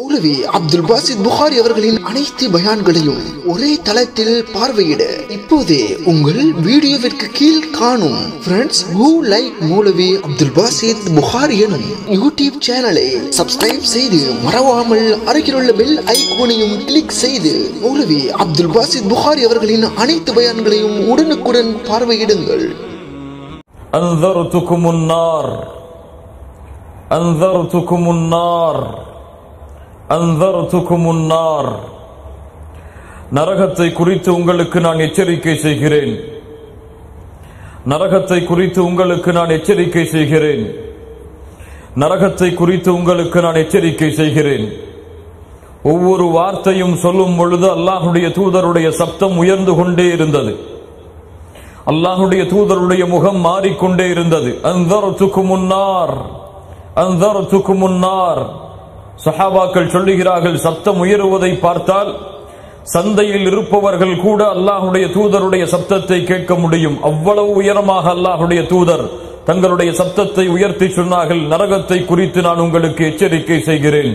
மௌலவி அப்துல் பாசித் புகாரி அவர்களின் அனைத்து பயான்களையும் ஒரே தளத்தில் பார்வையிட இப்போதே உங்கள் வீடியோவிற்கு கீழ் காணும் ஃப்ரெண்ட்ஸ் ஹூ லைக் மௌலவி அப்துல் பாசித் புகாரி எனும் யூடியூப் சேனலை சப்ஸ்கிரைப் செய்து மறவாமல் அருகிலுள்ள பெல் ஐகோனையும் கிளிக் செய்து மௌலவி அப்துல் பாசித் புகாரி அவர்களின் அனைத்து பயான்களையும் உடனுக்குடன் பார்வையிடுங்கள் أنذرتكم النار أنذرتكم النار أنذرتكم النار நரகத்தை குறித்து உங்களுக்கு நான் எச்சரிக்கை செய்கிறேன் நரகத்தை குறித்து உங்களுக்கு நான் எச்சரிக்கை செய்கிறேன் நரகத்தை குறித்து உங்களுக்கு நான் எச்சரிக்கை செய்கிறேன் ஒவ்வொரு வார்த்தையும் சொல்லும் பொழுது அல்லாஹுடைய தூதருடைய சப்தம் உயர்ந்து கொண்டே இருந்தது அல்லாஹுடைய தூதருடைய முகம் மாறிக்கொண்டே இருந்தது அந்தரத்துக்கு முன்னார் அந்தரத்துக்கு முன்னார் சஹாபாக்கள் சொல்லுகிறார்கள் சப்தம் உயருவதை பார்த்தால் சந்தையில் இருப்பவர்கள் கூட அல்லாஹுடைய தூதருடைய சப்தத்தை கேட்க முடியும் அவ்வளவு உயரமாக அல்லாஹுடைய தூதர் தங்களுடைய சப்தத்தை உயர்த்தி சொன்னார்கள் நரகத்தை குறித்து நான் உங்களுக்கு எச்சரிக்கை செய்கிறேன்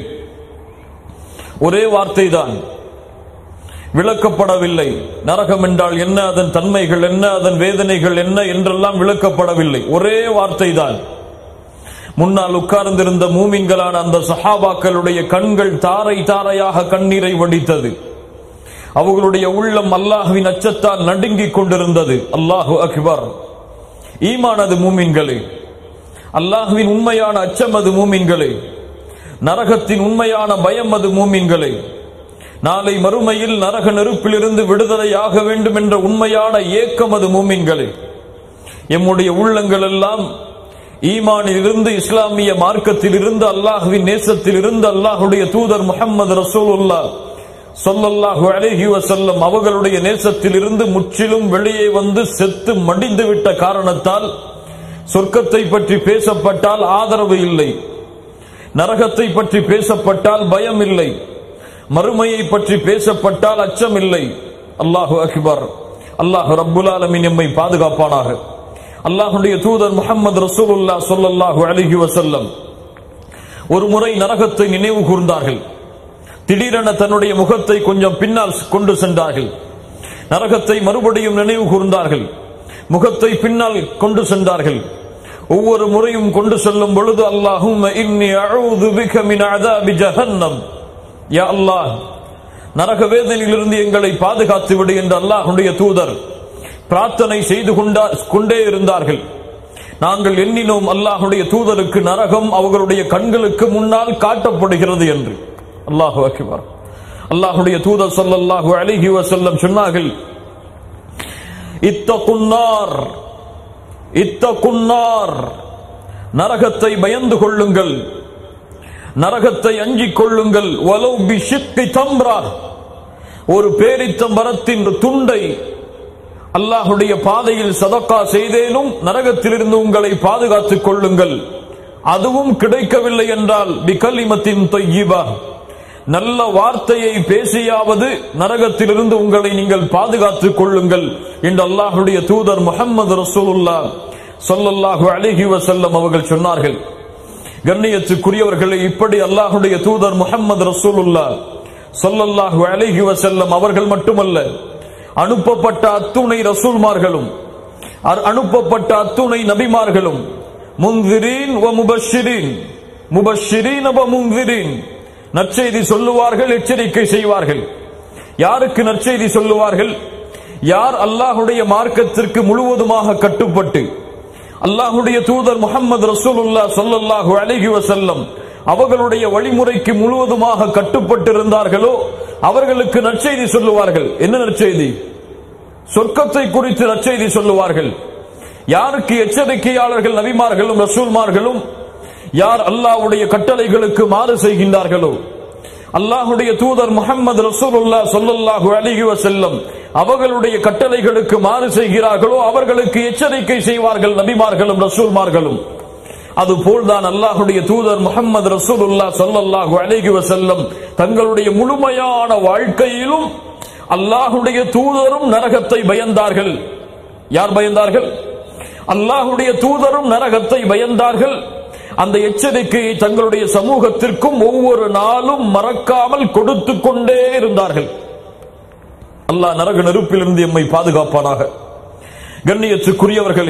ஒரே வார்த்தை தான் விளக்கப்படவில்லை நரகம் என்றால் என்ன அதன் தன்மைகள் என்ன அதன் வேதனைகள் என்ன என்றெல்லாம் விளக்கப்படவில்லை ஒரே வார்த்தை தான் முன்னால் உட்கார்ந்திருந்த மூமின்களான அந்த சஹாபாக்களுடைய கண்கள் தாரை தாரையாக கண்ணீரை வடித்தது அவர்களுடைய உள்ளம் அல்லாஹுவின் அச்சத்தால் நடுங்கிக் கொண்டிருந்தது அல்லாஹு அக்பர் ஈமானது மூமின்களே அல்லாஹுவின் உண்மையான அச்சம் அது மூமின்களே நரகத்தின் உண்மையான பயம் அது மூமின்களே நாளை மறுமையில் நரக நெருப்பிலிருந்து விடுதலையாக வேண்டும் என்ற உண்மையான ஏக்கம் அது மூமின்களே எம்முடைய உள்ளங்கள் எல்லாம் ஈமானில் இருந்து இஸ்லாமிய மார்க்கத்தில் இருந்து அல்லாஹுவின் நேசத்தில் இருந்து அல்லாஹுடைய தூதர் முகமது ரசூலுல்லா சொல்லல்லாஹு அலைஹி வசல்லம் அவர்களுடைய நேசத்தில் இருந்து முற்றிலும் வெளியே வந்து செத்து மடிந்து விட்ட காரணத்தால் சொர்க்கத்தை பற்றி பேசப்பட்டால் ஆதரவு இல்லை நரகத்தை பற்றி பேசப்பட்டால் பயம் இல்லை மறுமையை பற்றி பேசப்பட்டால் அச்சம் இல்லை அல்லாஹு அக்பர் அல்லாஹு ரப்புல் ஆலமின் எம்மை பாதுகாப்பானாக அல்லாஹுடைய தூதர் முகமது ரசூலுல்லா சொல்லல்லாஹு அலிஹி வசல்லம் ஒரு முறை நரகத்தை நினைவு கூர்ந்தார்கள் திடீரென தன்னுடைய முகத்தை கொஞ்சம் பின்னால் கொண்டு சென்றார்கள் நரகத்தை மறுபடியும் நினைவு கூர்ந்தார்கள் முகத்தை பின்னால் கொண்டு சென்றார்கள் ஒவ்வொரு முறையும் கொண்டு செல்லும் பொழுது அல்லாஹும் இன்னி அஊது பிக மின் அதாபி ஜஹன்னம் யா அல்லாஹ் நரக வேதனையிலிருந்து எங்களை பாதுகாத்து விடு என்று அல்லாஹுடைய தூதர் பிரார்த்தனை செய்து கொண்டா கொண்டே இருந்தார்கள் நாங்கள் எண்ணினோம் அல்லாஹுடைய தூதருக்கு நரகம் அவர்களுடைய கண்களுக்கு முன்னால் காட்டப்படுகிறது என்று அல்லாஹு அக்கிபார் அல்லாஹுடைய தூதர் சொல்லல்லாஹு அலிஹி வசல்லம் சொன்னார்கள் இத்த குன்னார் இத்த குன்னார் நரகத்தை பயந்து கொள்ளுங்கள் நரகத்தை அஞ்சிக் கொள்ளுங்கள் வலவு பிஷித்தி தம்ரா ஒரு பேரித்தம் மரத்தின் துண்டை அல்லாஹுடைய பாதையில் சதக்கா செய்தேனும் நரகத்திலிருந்து உங்களை பாதுகாத்துக் கொள்ளுங்கள் அதுவும் கிடைக்கவில்லை என்றால் பிகலிமத்தின் தொய்யிபா நல்ல வார்த்தையை பேசியாவது நரகத்திலிருந்து உங்களை நீங்கள் பாதுகாத்துக் கொள்ளுங்கள் என்று அல்லாஹுடைய தூதர் முகமது ரசூலுல்லா சொல்லல்லாஹு அலிஹி வசல்லம் அவர்கள் சொன்னார்கள் கண்ணியத்துக்குரியவர்களை இப்படி அல்லாஹுடைய தூதர் முகமது ரசூலுல்லா சொல்லல்லாஹு அலிஹி வசல்லம் அவர்கள் மட்டுமல்ல அனுப்பப்பட்ட அத்துணை ரசூல்மார்களும் அனுப்பப்பட்ட அத்துணை நபிமார்களும் முந்திரீன் வ முபஷிரீன் முபஷிரீன் வ முந்திரீன் நற்செய்தி சொல்லுவார்கள் எச்சரிக்கை செய்வார்கள் யாருக்கு நற்செய்தி சொல்லுவார்கள் யார் அல்லாஹுடைய மார்க்கத்திற்கு முழுவதுமாக கட்டுப்பட்டு அல்லாஹுடைய தூதர் முகமது ரசூலுல்லா சொல்லல்லாஹு அலிஹி வசல்லம் அவர்களுடைய வழிமுறைக்கு முழுவதுமாக கட்டுப்பட்டிருந்தார்களோ அவர்களுக்கு நற்செய்தி சொல்லுவார்கள் என்ன நற்செய்தி சொர்க்கத்தை குறித்து நற்செய்தி சொல்லுவார்கள் யாருக்கு எச்சரிக்கையாளர்கள் நபிமார்களும் ரசூல்மார்களும் யார் அல்லாஹுடைய கட்டளைகளுக்கு மாறு செய்கின்றார்களோ அல்லாஹுடைய தூதர் முகமது ரசூலுல்லா சொல்லல்லாஹு அலிஹி வசல்லம் அவர்களுடைய கட்டளைகளுக்கு மாறு செய்கிறார்களோ அவர்களுக்கு எச்சரிக்கை செய்வார்கள் நபிமார்களும் ரசூல்மார்களும் அதுபோல்தான் அல்லாஹுடைய தூதர் முகமது ரசூலுல்லா சொல்லல்லாஹு அலிஹி வசல்லம் தங்களுடைய முழுமையான வாழ்க்கையிலும் அல்லாஹுடைய தூதரும் நரகத்தை பயந்தார்கள் யார் பயந்தார்கள் அல்லாஹுடைய தூதரும் நரகத்தை பயந்தார்கள் அந்த எச்சரிக்கையை தங்களுடைய சமூகத்திற்கும் ஒவ்வொரு நாளும் மறக்காமல் கொடுத்து கொண்டே இருந்தார்கள் அல்லாஹ் நரக நெருப்பிலிருந்து எம்மை பாதுகாப்பானாக கண்ணியத்துக்குரியவர்களே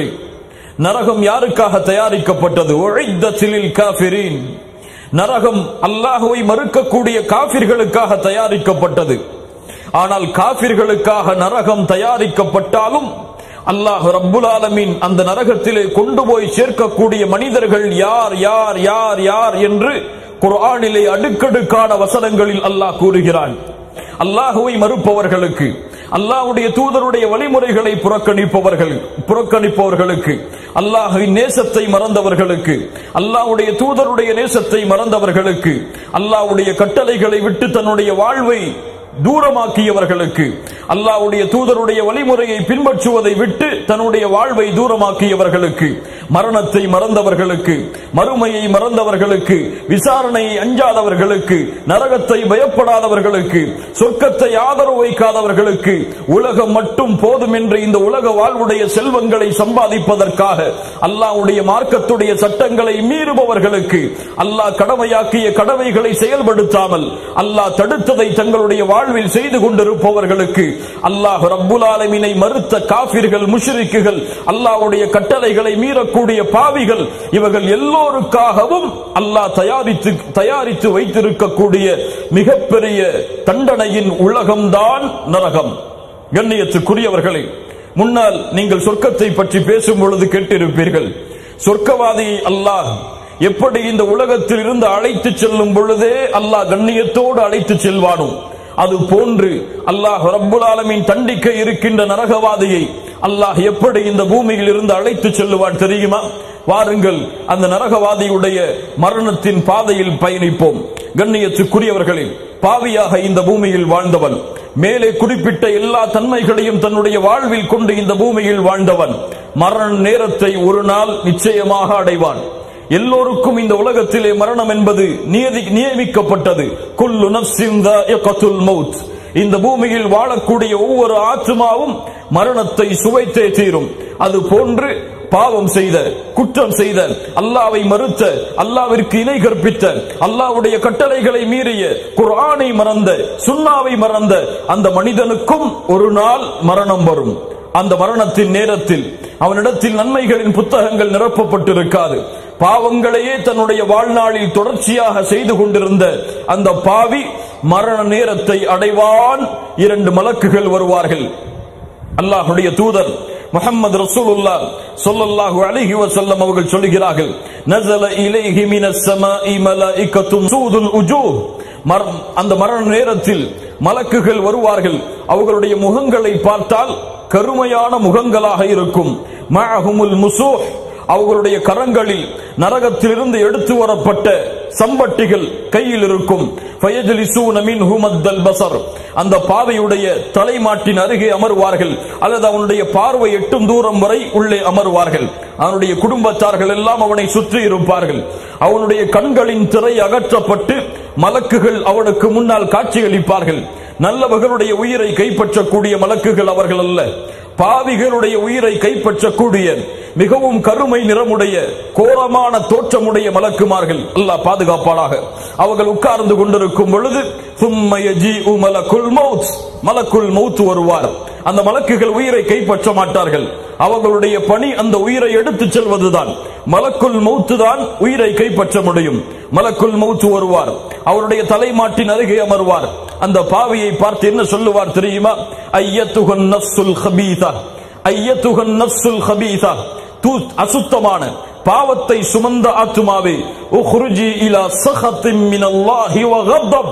நரகம் யாருக்காக தயாரிக்கப்பட்டது உழைத்தலில் காபிரீன் நரகம் அல்லாஹுவை மறுக்கக்கூடிய காபிர்களுக்காக தயாரிக்கப்பட்டது ஆனால் காபிர்களுக்காக நரகம் தயாரிக்கப்பட்டாலும் அல்லாஹ் ரப்புல் ஆலமீன் அந்த நரகத்திலே கொண்டு போய் சேர்க்கக்கூடிய மனிதர்கள் யார் யார் யார் யார் என்று குர்ஆனிலே அடுக்கடுக்கான வசனங்களில் அல்லாஹ் கூறுகிறான் அல்லாஹுவை மறுப்பவர்களுக்கு அல்லாஹ்வுடைய தூதருடைய வழிமுறைகளை புறக்கணிப்பவர்கள் புறக்கணிப்பவர்களுக்கு அல்லாஹ்வின் நேசத்தை மறந்தவர்களுக்கு அல்லாஹ்வுடைய தூதருடைய நேசத்தை மறந்தவர்களுக்கு அல்லாஹ்வுடைய கட்டளைகளை விட்டு தன்னுடைய வாழ்வை தூரமாக்கியவர்களுக்கு அல்லாஹ்வுடைய தூதருடைய வழிமுறையை பின்பற்றுவதை விட்டு தன்னுடைய வாழ்வை தூரமாக்கியவர்களுக்கு மரணத்தை மறந்தவர்களுக்கு மறுமையை மறந்தவர்களுக்கு விசாரணையை அஞ்சாதவர்களுக்கு நரகத்தை பயப்படாதவர்களுக்கு சொர்க்கத்தை ஆதரவு வைக்காதவர்களுக்கு உலகம் மட்டும் போதும் என்று இந்த உலக வாழ்வுடைய செல்வங்களை சம்பாதிப்பதற்காக அல்லாஹ்வுடைய மார்க்கத்துடைய சட்டங்களை மீறுபவர்களுக்கு அல்லாஹ் கடமையாக்கிய கடமைகளை செயல்படுத்தாமல் அல்லாஹ் தடுத்ததை தங்களுடைய வாழ்வில் செய்து கொண்டிருப்பவர்களுக்கு அல்லாஹ் ரப்புல் ஆலமீனை மறுத்த காபிர்கள் முஷ்ரிக்குகள் அல்லாஹ்வுடைய கட்டளைகளை மீறக்கூடிய பாவிகள் இவர்கள் எல்லோருக்காகவும் அல்லாஹ் தயாரித்து தயாரித்து வைத்திருக்கக்கூடிய மிகப்பெரிய தண்டனையின் உலகம்தான் நரகம் கண்ணியத்துக்குரியவர்களே முன்னால் நீங்கள் சொர்க்கத்தை பற்றி பேசும் பொழுது கேட்டிருப்பீர்கள் சொர்க்கவாதியை அல்லாஹ் எப்படி இந்த உலகத்தில் இருந்து அழைத்து செல்லும் பொழுதே அல்லாஹ் கண்ணியத்தோடு அழைத்து செல்வானோ அது போன்று அல்லாஹ் ரப்புல் ஆலமீன் தண்டிக்க இருக்கின்ற நரகவாதியை அல்லாஹ் எப்படி இந்த பூமியில் இருந்து அழைத்து செல்லுவான் தெரியுமா வாருங்கள் அந்த நரகவாதியுடைய மரணத்தின் பாதையில் பயணிப்போம் கண்ணியத்துக்குரியவர்களே பாவியாக இந்த பூமியில் வாழ்ந்தவன் மேலே குறிப்பிட்ட எல்லா தன்மைகளையும் தன்னுடைய வாழ்வில் கொண்டு இந்த பூமியில் வாழ்ந்தவன் மரண நேரத்தை ஒரு நாள் நிச்சயமாக அடைவான் எல்லோருக்கும் இந்த உலகத்திலே மரணம் என்பது நியதி நியமிக்கப்பட்டது குல்லு நஃப்ஸின் தாயிகத்துல் மௌத் இந்த பூமியில் வாழக்கூடிய ஒவ்வொரு ஆத்மாவும் மரணத்தை சுவைத்தே தீரும் அது போன்று பாவம் செய்த குற்றம் செய்த அல்லாவை மறுத்த அல்லாவிற்கு இணை கற்பித்த அல்லாவுடைய கட்டளைகளை மீறிய குர்ஆனை மறந்த சுன்னாவை மறந்த அந்த மனிதனுக்கும் ஒரு நாள் மரணம் வரும் அந்த மரணத்தின் நேரத்தில் அவனிடத்தில் நன்மைகளின் புத்தகங்கள் நிரப்பப்பட்டிருக்காது பாவங்களையே தன்னுடைய வாழ்நாளில் தொடர்ச்சியாக செய்து கொண்டிருந்த அந்த பாவி மரண நேரத்தை அடைவான் இரண்டு மலக்குகள் வருவார்கள் அல்லாஹுடைய தூதர் முஹம்மது ரசூலுல்லா ஸல்லல்லாஹு அலைஹி வஸல்லம் அவர்கள் சொல்கிறார்கள் நஸல இலைஹி மினஸ் ஸமாஇ மலாயிகத்தும் சூதுல் உஜூஹ் மர- அந்த மரண நேரத்தில் மலக்குகள் வருவார்கள் அவர்களுடைய முகங்களை பார்த்தால் கருமையான முகங்களாக இருக்கும் மஅஹுமுல் முசூஹ் அவர்களுடைய கரங்களில் நரகத்திலிருந்து எடுத்து வரப்பட்ட சம்பட்டிகள் கையில் இருக்கும் ஃபயஜ்லிசூன மின்ஹும் அத்தல் பஸர் அந்த பாதையுடைய தலைமாட்டின் அருகே அமர்வார்கள் அல்லது அவனுடைய பார்வை எட்டும் தூரம் வரை உள்ளே அமர்வார்கள் அவனுடைய குடும்பத்தார்கள் எல்லாம் அவனை சுற்றி இருப்பார்கள் அவனுடைய கண்களின் திரை அகற்றப்பட்டு மலக்குகள் அவனுக்கு முன்னால் காட்சியளிப்பார்கள் நல்லவர்களுடைய உயிரை கைப்பற்றக்கூடிய மலக்குகள் அவர்கள் அல்ல பாவிகளுடைய உயிரை கைப்பற்றக்கூடிய மிகவும் கருமை நிறமுடைய கோரமான தோற்றமுடைய மலக்குமார்கள் அல்லாஹ் பாதுகாப்பாளாக அவர்கள் உட்கார்ந்து கொண்டிருக்கும் பொழுது ثُمَّ يَجِيءُ مَلَكُ الْمَوْتِ மலக்குல் மௌத் வருவார் அந்த மலக்குகள் உயிரை கைப்பற்ற மாட்டார்கள் அவர்களுடைய பணி அந்த உயிரை எடுத்துச் செல்வதுதான் மலக்குல் மௌத்து தான் உயிரை கைப்பற்ற முடியும் மலக்குல் மௌத்து வருவார் அவருடைய தலைமாட்டின் அருகே அமர்வார் அந்த பாவியை பார்த்து என்ன சொல்லுவார் தெரியுமா ஐயத்துகன் நஃப்சுல் ஹபீதா ஐயத்துகன் நஃப்சுல் ஹபீதா தூ அசுத்தமான பாவத்தை சுமந்த ஆத்துமாவே உஹ்ருஜி இலா சஹத்தின் மினல்லாஹி வ கத்தப்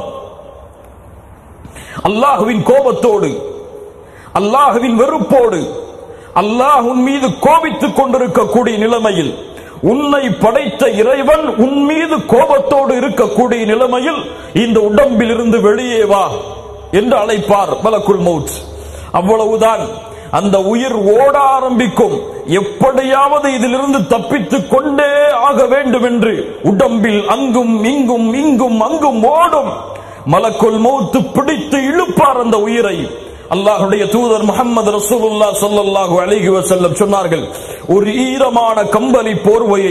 அல்லாஹுவின் கோபத்தோடு அல்லாஹுவின் வெறுப்போடு அல்லாஹ் உன் மீது கோபித்துக் கொண்டிருக்கக்கூடிய நிலைமையில் உன்னை படைத்த இறைவன் உன் மீது கோபத்தோடு இருக்கக்கூடிய நிலைமையில் இந்த உடம்பில் இருந்து வெளியே வா என்று அழைப்பார் மலக்குல் மௌத் அவ்வளவுதான் அந்த உயிர் ஓட ஆரம்பிக்கும் எப்படியாவது இதிலிருந்து தப்பித்துக் கொண்டே ஆக வேண்டும் என்று உடம்பில் அங்கும் இங்கும் இங்கும் அங்கும் ஓடும் மலக்குல் மௌத்து பிடித்து இழுப்பார் அந்த உயிரை அல்லாஹுடைய தூதர் முகமது ரசூலுல்லாஹ் ஸல்லல்லாஹு அலைஹி வஸல்லம் சொன்னார்கள் ஒரு ஈரமான கம்பளி போர்வையை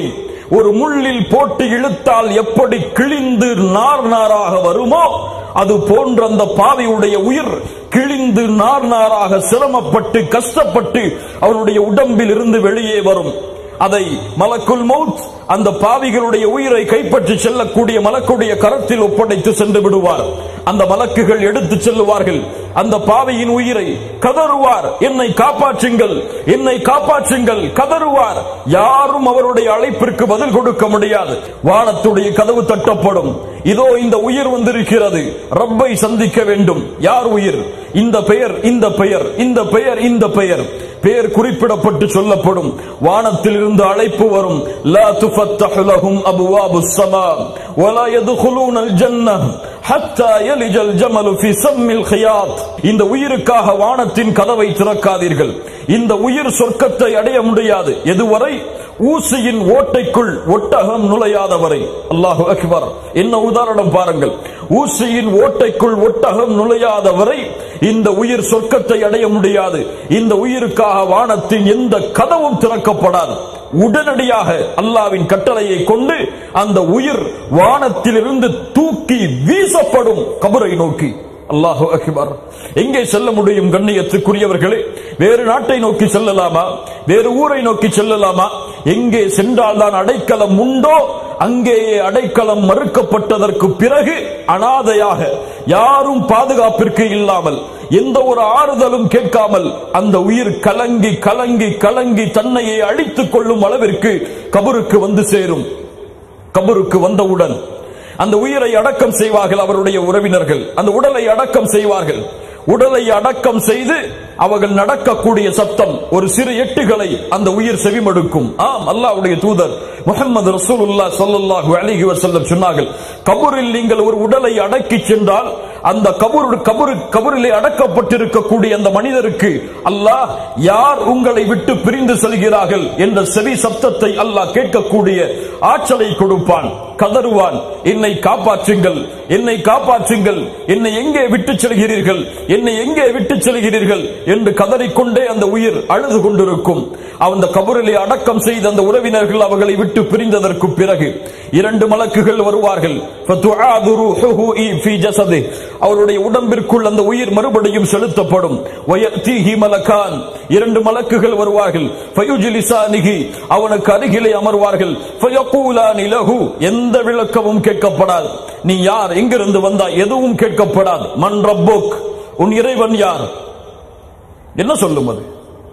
ஒரு முள்ளில் போட்டு இழுத்தால் எப்படி கிழிந்து நார் நாராக வருமோ அது போன்ற அந்த பாவியுடைய உயிர் கிழிந்து நார் நாராக சிரமப்பட்டு கஷ்டப்பட்டு அவனுடைய உடம்பில் இருந்து வெளியே வரும் அதை மலக்குல் மவுத் அந்த பாவிகளுடைய உயிரை கைப்பற்றி செல்லக்கூடிய மலக்குடைய கரத்தில் ஒப்படைத்து சென்று விடுவார் அந்த மலக்குகள் எடுத்து செல்லுவார்கள் அந்த பாவியின் உயிரை கதறுவார் என்னை காப்பாற்றுங்கள் என்னை காப்பாற்றுங்கள் கதறுவார் யாரும் அவருடைய அழைப்பிற்கு பதில் கொடுக்க முடியாது வானத்துடைய கதவு தட்டப்படும் இதோ இந்த உயிர் வந்திருக்கிறது ரப்பை சந்திக்க வேண்டும் யார் உயிர் இந்த பெயர் இந்த பெயர் இந்த பெயர் இந்த பெயர் பெயர் குறிப்பிடப்பட்டு சொல்லப்படும் வானத்தில் இருந்து அழைப்பு வரும் லா துஃபத்தஹு லஹும் அபுவாபுஸ் ஸமா வலா யதுகுலூன அல் ஜன்னah ஹத்தா யலிஜல் ஜமலு ஃபி சம்மில் ஹியாத் இந்த உயிருக்காக வானத்தின் கதவை திறக்காதீர்கள் இந்த உயிர் சொர்க்கத்தை அடைய முடியாது எதுவரை ஊசியின் ஓட்டைக்குள் ஒட்டகம் நுழையாத வரை அல்லாஹு அக்பர் என்ன உதாரணம் பாருங்கள் ஊசியின் ஓட்டைக்குள் ஒட்டகம் நுழையாத வரை இந்த உயிர் சொர்க்கத்தை அடைய முடியாது இந்த உயிருக்காக வானத்தின் எந்த கதவும் திறக்கப்படாது உடனடியாக அல்லாவின் கட்டளையை கொண்டு அந்த உயிர் வானத்திலிருந்து தூக்கி வீசப்படும் கபரை நோக்கி அல்லாஹு அக்பர் எங்கே செல்ல முடியும் கண்ணியத்துக்குரியவர்களே வேறு நாட்டை நோக்கி செல்லலாமா வேறு ஊரை நோக்கி செல்லலாமா எங்கே சென்றால் தான் அடைக்கலம் உண்டோ அங்கேயே அடைக்கலம் மறுக்கப்பட்டதற்கு பிறகு அனாதையாக யாரும் பாதுகாப்பிற்கு இல்லாமல் எந்த ஒரு ஆறுதலும் கேட்காமல் அந்த உயிர் கலங்கி கலங்கி கலங்கி தன்னையே அழித்துக் கொள்ளும் அளவிற்கு கபருக்கு வந்து சேரும் கபருக்கு வந்தவுடன் அந்த உயிரை அடக்கம் செய்வார்கள் அவருடைய உறவினர்கள் அந்த உடலை அடக்கம் செய்வார்கள் உடலை அடக்கம் செய்து அவர்கள் நடக்கக்கூடிய சத்தம் ஒரு சிறு எட்டுகளை அந்த உயிர் செவிமடுக்கும் ஆம் அல்லாஹ்வுடைய தூதர் முகமது ரசூலுல்லாஹ் ஸல்லல்லாஹு அலைஹி வஸல்லம் சொன்னார்கள் கபரில் நீங்கள் ஒரு உடலை அடக்கி சென்றால் அந்த கபரு கபரு கபரிலே அடக்கப்பட்டிருக்கக்கூடிய அந்த மனிதருக்கு அல்லாஹ் யார் உங்களை விட்டு பிரிந்து செல்கிறார்கள் என்ற செவி சப்தத்தை அல்லாஹ் கேட்கக்கூடிய ஆற்றலை கொடுப்பான் கதறுவான் என்னை காப்பாற்றுங்கள் என்னை காப்பாற்றுங்கள் என்னை எங்கே விட்டு செல்கிறீர்கள் என்னை எங்கே விட்டு செல்கிறீர்கள் என்று கதறிக்கொண்டே அந்த உயிர் அழுது கொண்டிருக்கும் அந்த கபரிலே அடக்கம் செய்த அந்த உறவினர்கள் அவர்களை விட்டு பிரிந்ததற்கு பிறகு இரண்டு மலக்குகள் வருவார்கள் فَتُعَادُ رُوحُهُ فِي جَسَدِهِ. அவருடைய உடம்பிற்குள் அந்த உயிர் மறுபடியும் செலுத்தப்படும் وَيَأْتِيهِ مَلَكَانِ. இரண்டு மலக்குகள் வருவார்கள் فَيُجْلِسَانِهِ. அவனுக்கு அருகிலே அமர்வார்கள் فَيَقُولَانِ لَهُ. எந்த விளக்கமும் கேட்கப்படாது நீ யார் எங்கிருந்து வந்தாய் எதுவும் கேட்கப்படாது மன் ரப்புக் உன் இறைவன் யார் என்ன சொல்லும் அது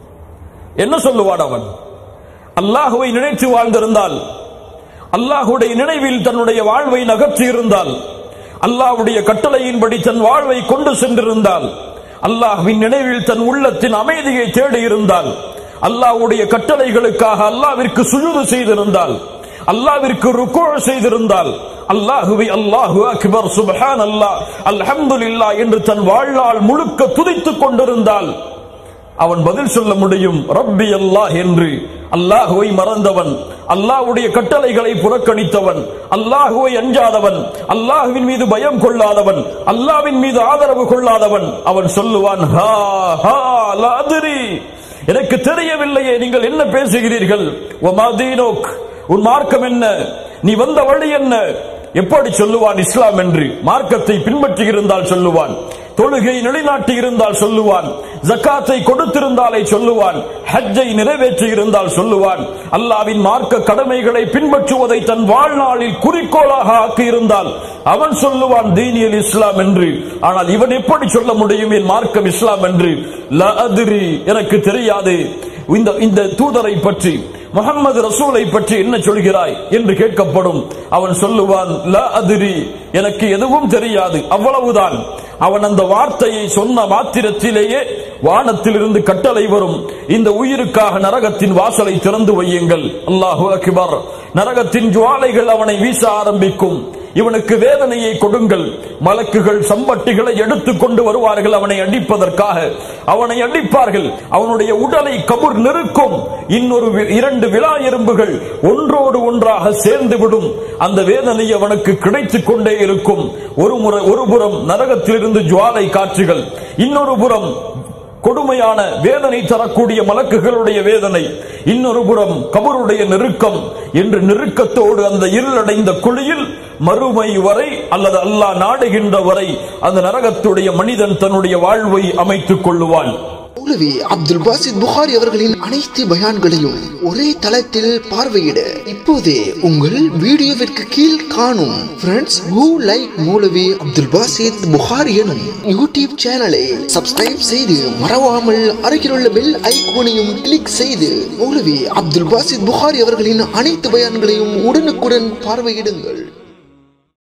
என்ன சொல்லுவான் அவன் அல்லாஹுவை நினைத்து வாழ்ந்திருந்தால் அல்லாஹுடைய நினைவில் தன்னுடைய வாழ்வை நகர்த்தி இருந்தால் அல்லாஹ்வுடைய கட்டளையின்படி தன் வாழ்வை கொண்டு சென்றிருந்தால் அல்லாஹ்வின் நினைவில் தன் உள்ளத்தின் அமைதியை தேடி இருந்தால் அல்லாஹ்வுடைய கட்டளைகளுக்காக அல்லாவிற்கு சுஜூது செய்திருந்தால் அல்லாவிற்கு ருக்கோ செய்திருந்தால் அல்லாஹுவை அல்லாஹு அக்பர் சுப்ஹான் அல்லாஹ் அல்ஹம்துலில்லாஹ் என்று தன் வாழ்நாள் முழுக்க துதித்துக் கொண்டிருந்தால் அவன் பதில் சொல்ல முடியும் ரப்பி அல்லாஹ் என்று அல்லாஹுவை மறந்தவன் அல்லாஹ்வுடைய கட்டளைகளை புறக்கணித்தவன் அல்லாஹுவை அஞ்சாதவன் அல்லாஹுவின் மீது பயம் கொள்ளாதவன் அல்லாஹ்வின் மீது ஆதரவு கொள்ளாதவன் அவன் சொல்லுவான் ஹா ஹா லா அதிரி எனக்கு தெரியவில்லையே நீங்கள் என்ன பேசுகிறீர்கள் ஒமா தீனோக் உன் மார்க்கம் என்ன நீ வந்த வழி என்ன எப்படி சொல்லுவான் இஸ்லாம் என்று மார்க்கத்தை பின்பற்றி இருந்தால் சொல்லுவான் தொழுகை நிலைநாட்டி இருந்தால் சொல்லுவான் ஜக்காத்தை கொடுத்திருந்தாலே சொல்லுவான் ஹஜ்ஜை நிறைவேற்றி இருந்தால் சொல்லுவான் அல்லாவின் மார்க்க கடமைகளை பின்பற்றுவதை தன் வாழ்நாளில் குறிக்கோளாக ஆக்கி இருந்தால் அவன் சொல்லுவான் தீனியல் இஸ்லாம் என்று ஆனால் இவன் எப்படி சொல்ல முடியும் என் மார்க்கம் இஸ்லாம் என்று ல அதிரி எனக்கு தெரியாது இந்த இந்த தூதரை பற்றி முகமது ரசூலை பற்றி என்ன சொல்கிறாய் என்று கேட்கப்படும் அவன் சொல்லுவான் ல அதிரி எனக்கு எதுவும் தெரியாது அவ்வளவுதான் அவன் அந்த வார்த்தையை சொன்ன மாத்திரத்திலேயே வானத்திலிருந்து கட்டளை வரும் இந்த உயிருக்காக நரகத்தின் வாசலை திறந்து வையுங்கள் அல்லாஹு அக்பர் நரகத்தின் ஜுவாலைகள் அவனை வீச ஆரம்பிக்கும் இவனுக்கு வேதனையை கொடுங்கள் மலக்குகள் சம்பட்டிகளை எடுத்துக் கொண்டு வருவார்கள் அவனை அடிப்பதற்காக அவனை அடிப்பார்கள் அவனுடைய உடலை கபூர் நெருக்கும் இன்னொரு வி- இரண்டு விழா எறும்புகள் ஒன்றோடு ஒன்றாக சேர்ந்து விடும் அந்த வேதனை அவனுக்கு கிடைத்துக் கொண்டே இருக்கும் ஒரு முறை ஒரு புறம் நரகத்திலிருந்து ஜுவாலை காட்சிகள் இன்னொரு புறம் கொடுமையான வேதனை தரக்கூடிய மலக்குகளுடைய வேதனை இன்னொரு புறம் கபருடைய நெருக்கம் என்று நெருக்கத்தோடு அந்த இருளடைந்த குழியில் மறுமை வரை அல்லது அல்லாஹ் நாடுகின்ற வரை அந்த நரகத்துடைய மனிதன் தன்னுடைய வாழ்வை அமைத்துக் கொள்ளுவான் மௌலவி அப்துல் பாசித் புகாரி அவர்களின் அனைத்து பயான்களையும் ஒரே தளத்தில் பார்வையிட இப்போதே உங்கள் வீடியோவிற்கு கீழ் காணும் ஃப்ரெண்ட்ஸ் ஹூ லைக் மௌலவி அப்துல் பாசித் புகாரி எனும் யூடியூப் சேனலை சப்ஸ்கிரைப் செய்து மறவாமல் அருகிலுள்ள பெல் ஐகோனையும் கிளிக் செய்து மௌலவி அப்துல் பாசித் புகாரி அவர்களின் அனைத்து பயான்களையும் உடனுக்குடன் பார்வையிடுங்கள்